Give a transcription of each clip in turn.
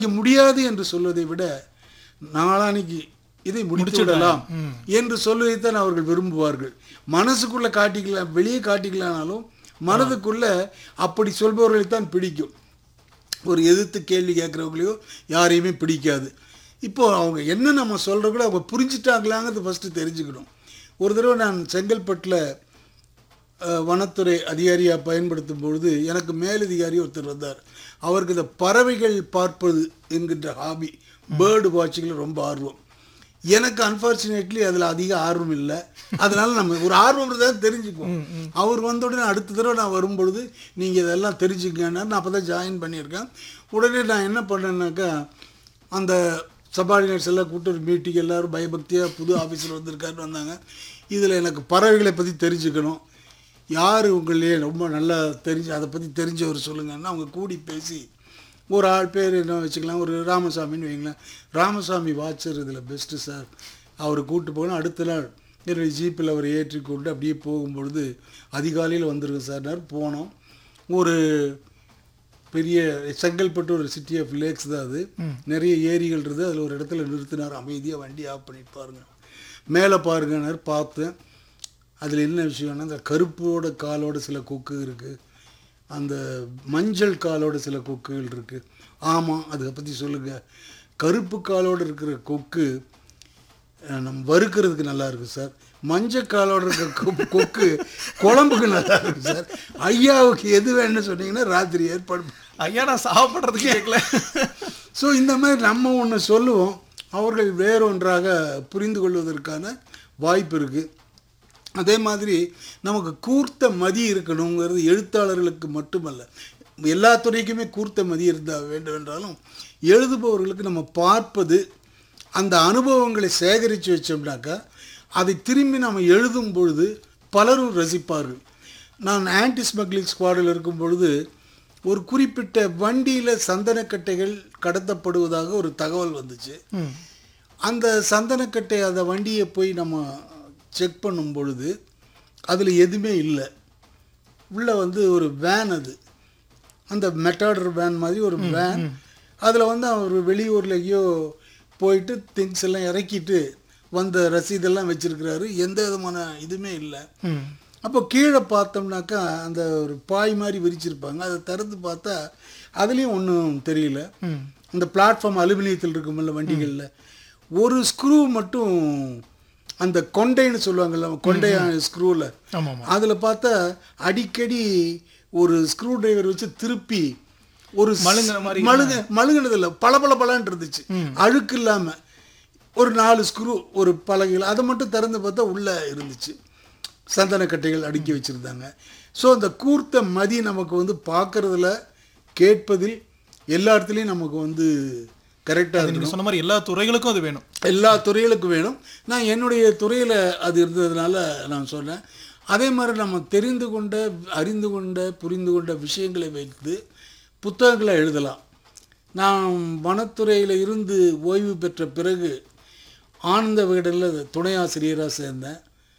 இங்க முடியாது என்று சொல்வதை விட நாளானைக்கு இதை முடித்து விடலாம் என்று சொல்வதைத்தான் அவர்கள் விரும்புவார்கள் மனசுக்குள்ள காட்டிக்கலாம் வெளியே காட்டிக்கலானாலும் மனதுக்குள்ள அப்படி சொல்பவர்களைத்தான் பிடிக்கும் ஒரு எதிர்த்து கேள்வி கேட்குறவங்களையோ யாரையுமே பிடிக்காது இப்போ அவங்க என்ன நம்ம சொல்கிறோங்களோ அவங்க புரிஞ்சுட்டாங்களாங்கிறது ஃபஸ்ட்டு தெரிஞ்சுக்கணும் ஒரு தடவை நான் செங்கல்பட்டில் அஹ், வனத்துறை அதிகாரியாக பயன்படுத்தும் பொழுது எனக்கு மேலதிகாரி ஒருத்தர் வந்தார் அவருக்கு இந்த பறவைகள் பார்ப்பது என்கின்ற ஹாபி பேர்டு வாட்சிங்கில் ரொம்ப ஆர்வம் எனக்கு அன்ஃபார்ச்சுனேட்லி அதில் அதிக ஆர்வம் இல்லை அதனால நம்ம ஒரு ஆர்வம் தான் தெரிஞ்சுக்குவோம் அவர் வந்த உடனே அடுத்த தடவை நான் வரும்பொழுது நீங்கள் இதெல்லாம் தெரிஞ்சுக்கங்கன்னா நான் அப்போ தான் ஜாயின் பண்ணியிருக்கேன் உடனே நான் என்ன பண்ணேன்னாக்கா அந்த சபார்டினேட்ஸ் எல்லாம் கூட்டு ஒரு மீட்டிங் எல்லோரும் பயபக்தியாக புது ஆஃபீஸில் வந்திருக்காருன்னு வந்தாங்க இதில் எனக்கு பறவைகளை பற்றி தெரிஞ்சுக்கணும் யார் உங்களே ரொம்ப நல்லா தெரிஞ்சு அதை பற்றி தெரிஞ்சவர் சொல்லுங்கன்னா அவங்க கூடி பேசி ஒரு ஆள் பேர் என்ன வச்சுக்கலாம் ஒரு ராமசாமின்னு வைங்களேன் ராமசாமி வாட்சர் இதில் பெஸ்ட்டு சார் அவரை கூப்பிட்டு போகணும் அடுத்த நாள் என்னுடைய ஜீப்பில் அவர் ஏற்றி கொண்டு அப்படியே போகும்பொழுது அதிகாலையில் வந்துருங்க சார்னார் போனோம் ஒரு பெரிய செங்கல்பட்டு ஒரு சிட்டி ஆஃப் லேக்ஸ் தான் அது நிறைய ஏரிகள் இருக்குது அதில் ஒரு இடத்துல நிறுத்தினார் அமைதியாக வண்டி ஆஃப் பண்ணிட்டு பாருங்க மேலே பாருங்கன்னார் பார்த்தேன் அதில் என்ன விஷயம்னா அந்த கருப்போட காலோட சில கொக்கு இருக்குது அந்த மஞ்சள் காலோட சில கொக்குகள் இருக்குது ஆமாம் அதை பற்றி சொல்லுங்கள் கருப்பு காலோட இருக்கிற கொக்கு அஹ், நம்ம வறுக்கிறதுக்கு நல்லா இருக்கும் சார் மஞ்சள் காலோட இருக்கிற கொ- கொக்கு குழம்புக்கு நல்லா இருக்கும் சார் ஐயாவுக்கு எது வேணும்னு சொன்னீங்கன்னா ராத்திரி ஏற்பாடு பண்ணு. ஐயா நான் சாப்பிட்றதுக்கு கேட்கல ஸோ இந்த மாதிரி நம்ம ஒன்று சொல்லுவோம் அவர்கள் வேறொன்றாக புரிந்து கொள்வதற்கான வாய்ப்பு இருக்குது அதே மாதிரி நமக்கு கூர்த்த மதி இருக்கணுங்கிறது எழுத்தாளர்களுக்கு மட்டுமல்ல எல்லா துறைக்குமே கூர்த்த மதி இருந்தால் வேண்டும் என்றாலும் எழுதுபவர்களுக்கு நம்ம பார்ப்பது அந்த அனுபவங்களை சேகரித்து வச்சோம்னாக்கா அதை திரும்பி நம்ம எழுதும் பொழுது பலரும் ரசிப்பார்கள் நான் ஆன்டி ஸ்மக்லிங் ஸ்குவாடில் இருக்கும் பொழுது ஒரு குறிப்பிட்ட வண்டியில் சந்தனக்கட்டைகள் கடத்தப்படுவதாக ஒரு தகவல் வந்துச்சு ம் அந்த சந்தனக்கட்டை அந்த வண்டியை போய் நம்ம செக் பண்ணும் பொழுது அதில் எதுவுமே இல்லை உள்ளே வந்து ஒரு வேன் அது அந்த மெட்டாடர் வேன் மாதிரி ஒரு வேன் அதில் வந்து அவர் வெளியூர்ல எங்கேயோ போயிட்டு திங்ஸ் எல்லாம் இறக்கிட்டு வந்த ரசீதெல்லாம் வச்சிருக்கிறாரு எந்த விதமான இதுவுமே இல்லை ம் அப்போ கீழே பார்த்தோம்னாக்கா அந்த ஒரு பாய் மாதிரி விரிச்சிருப்பாங்க அதை திறந்து பார்த்தா அதுலேயும் ஒன்றும் தெரியல ம் இந்த பிளாட்ஃபார்ம் அலுமினியத்தில் இருக்குமில்ல வண்டிகளில் ஒரு ஸ்க்ரூ மட்டும் அந்த கொண்டைன்னு சொல்லுவாங்கல்ல கொண்டை ஸ்க்ரூவில் ஆமாம் ஆமாம் அதில் பார்த்தா அடிக்கடி ஒரு ஸ்க்ரூ டிரைவர் வச்சு திருப்பி ஒரு ஸ்- மழுங்குன மாதிரி மழுங்க மழுங்கினது இல்லை பல பல பலன்னு இருந்துச்சு அழுக்கு இல்லாமல் ஒரு நாலு ஸ்க்ரூ ஒரு பலகையில் அதை மட்டும் திறந்து பார்த்தா உள்ளே இருந்துச்சு சந்தனக்கட்டைகள் அடுக்கி வச்சுருந்தாங்க ஸோ அந்த கூர்த்த மதி நமக்கு வந்து பார்க்கறதுல கேட்பதில் எல்லா இடத்துலையும் நமக்கு வந்து கரெக்டாக நீங்க சொன்ன மாதிரி எல்லா துறைகளுக்கும் அது வேணும் எல்லா துறைகளுக்கும் வேணும் நான் என்னுடைய துறையில் அது இருந்ததுனால நான் சொன்னேன் அதே மாதிரி நம்ம தெரிந்து கொண்ட அறிந்து கொண்ட புரிந்து கொண்ட விஷயங்களை வைத்து புத்தகங்களை எழுதலாம் நான் வனத்துறையில் இருந்து ஓய்வு பெற்ற பிறகு ஆனந்த விகடனில் துணை ஆசிரியராக சேர்ந்தேன்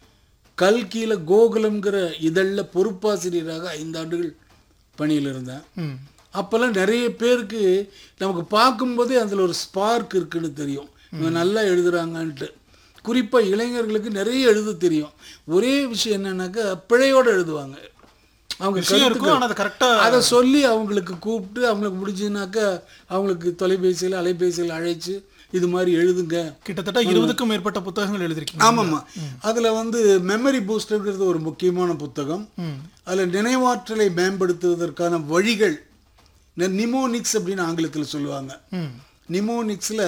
கல்கியில் கோகுலம்ங்கிற இதழில் பொறுப்பாசிரியராக ஐந்து ஆண்டுகள் பணியில் இருந்தேன் ம் அப்போல்லாம் நிறைய பேருக்கு நமக்கு பார்க்கும்போதே அதில் ஒரு ஸ்பார்க் இருக்குன்னு தெரியும் இவங்க நல்லா எழுதுறாங்கன்ட்டு குறிப்பாக இளைஞர்களுக்கு நிறைய எழுத தெரியும் ஒரே விஷயம் என்னன்னாக்கா பிழையோடு எழுதுவாங்க அவங்க விஷயம் இருக்கும் ஆனால் அது கரெக்டாக அதை சொல்லி அவங்களுக்கு கூப்பிட்டு அவங்களுக்கு முடிஞ்சுனாக்கா அவங்களுக்கு தொலைபேசியில் அலைபேசியில் அழைச்சு இது மாதிரி எழுதுங்க கிட்டத்தட்ட இருபதுக்கும் மேற்பட்ட புத்தகங்கள் எழுதிருக்கீங்க ஆமாம்மா அதில் வந்து மெமரி பூஸ்டர்ங்கிறது ஒரு முக்கியமான புத்தகம் ம் அதில் நினைவாற்றலை மேம்படுத்துவதற்கான வழிகள் நிமோனிக்ஸ் அப்படின்னு ஆங்கிலத்தில் சொல்லுவாங்க ம் நிமோனிக்ஸில்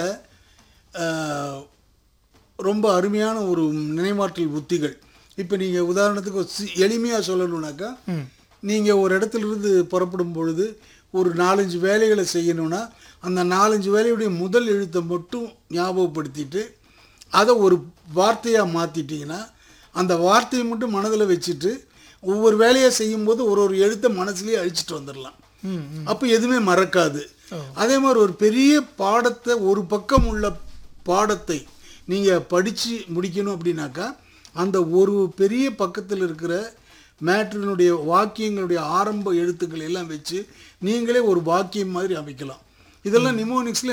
ரொம்ப அருமையான ஒரு நினைவாற்றல் உத்திகள் இப்போ நீங்கள் உதாரணத்துக்கு ஒரு சி எளிமையாக சொல்லணுன்னாக்கா ம் நீங்கள் ஒரு இடத்துல இருந்து புறப்படும் பொழுது ஒரு நாலஞ்சு வேலைகளை செய்யணும்னா அந்த நாலஞ்சு வேலையுடைய முதல் எழுத்தை மட்டும் ஞாபகப்படுத்திட்டு அதை ஒரு வார்த்தையாக மாற்றிட்டீங்கன்னா அந்த வார்த்தையை மட்டும் மனதில் வச்சுட்டு ஒவ்வொரு வேலையை செய்யும்போது ஒரு ஒரு எழுத்தை மனசுலேயே அழிச்சிட்டு வந்துடலாம் ம் அப்போ எதுவுமே மறக்காது அதே மாதிரி ஒரு பெரிய பாடத்தை ஒரு பக்கம் உள்ள பாடத்தை நீங்கள் படித்து முடிக்கணும் அப்படின்னாக்கா அந்த ஒரு பெரிய பக்கத்தில் இருக்கிற மேட்ரினுடைய வாக்கியங்களுடைய ஆரம்ப எழுத்துக்கள் எல்லாம் வச்சு நீங்களே ஒரு வாக்கியம் மாதிரி அமைக்கலாம் இதெல்லாம் நிமோனிக்ஸ்ல